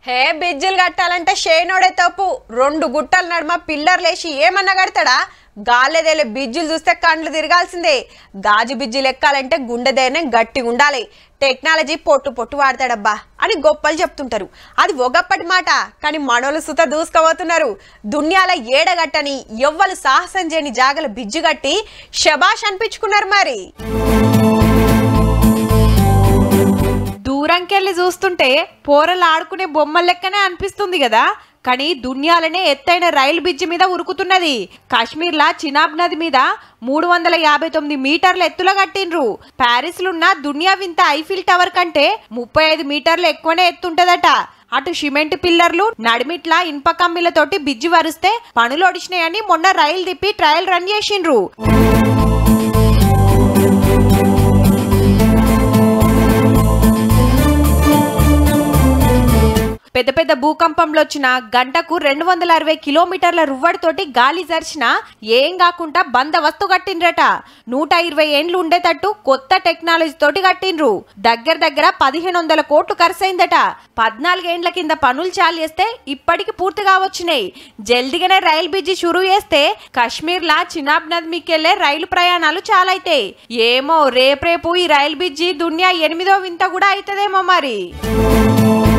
హే బిజ్జులు కట్టాలంటే షేనోడే తప్పు రెండు గుట్టల నడుమ పిల్లర్ లేచి ఏమన్నా కడతాడా గాలేదేలే బిజ్జులు చూస్తే కండ్లు తిరగాల్సిందే గాజు బిజ్జులు ఎక్కాలంటే గుండెదైనా గట్టిగా ఉండాలి టెక్నాలజీ పొట్టు పొట్టు వాడతాడబ్బా అని గొప్పలు చెప్తుంటారు అది ఒకప్పటి మాట కానీ మనోళ్ళు సుత దూసుకుపోతున్నారు దునియాల ఏడగట్టని ఎవ్వలు సాహసం చేయని జాగల బిజ్జు కట్టి శబాష్ అనిపించుకున్నారు మరి దూరంకెళ్ళి చూస్తుంటే పోరలు ఆడుకునే బొమ్మల లెక్కనే అనిపిస్తుంది కదా కానీ దునియాలనే ఎత్తైన రైలు బ్రిడ్జి మీద ఉరుకుతున్నది కాశ్మీర్లా చినాబ్ నది మీద మూడు వందల యాభై తొమ్మిది మీటర్ల ఎత్తులో కట్టిండ్రు ప్యారిస్లున్న దునియా వింత ఐఫిల్ టవర్ కంటే ముప్పై ఐదు మీటర్లు ఎక్కువనే ఎత్తుంటదట అటు సిమెంట్ పిల్లర్లు నడిమిట్ల ఇనుప కమ్మిలతోటి బిజ్జి వరిస్తే పనులు ఒడిచినాయని మొన్న రైలు తిప్పి ట్రయల్ రన్ చేసిండ్రు పెద్ద పెద్ద భూకంపంలో వచ్చిన గంటకు రెండు వందల అరవై కిలోమీటర్ల రువ్వడితోటి గాలి జరిచిన ఏం కాకుండా బందవస్తు కట్టిండ్రట నూట ఇరవై ఏండ్లు ఉండేటట్టు కొత్త టెక్నాలజీ తోటి కట్టిండ్రు దగ్గర దగ్గర పదిహేను వందల కోట్లు ఖర్చయిందట పద్నాలుగేండ్ల కింద పనులు చాలు చేస్తే ఇప్పటికి పూర్తిగా వచ్చినాయి జల్దిగానే రైలు బిజీ షురూ చేస్తే కాశ్మీర్లా చినాబ్ నది మీకెళ్లే రైలు ప్రయాణాలు చాలైతాయి ఏమో రేపు రేపు ఈ రైలు బిజ్జి దునియా ఎనిమిదో వింత కూడా అవుతుందేమో మరి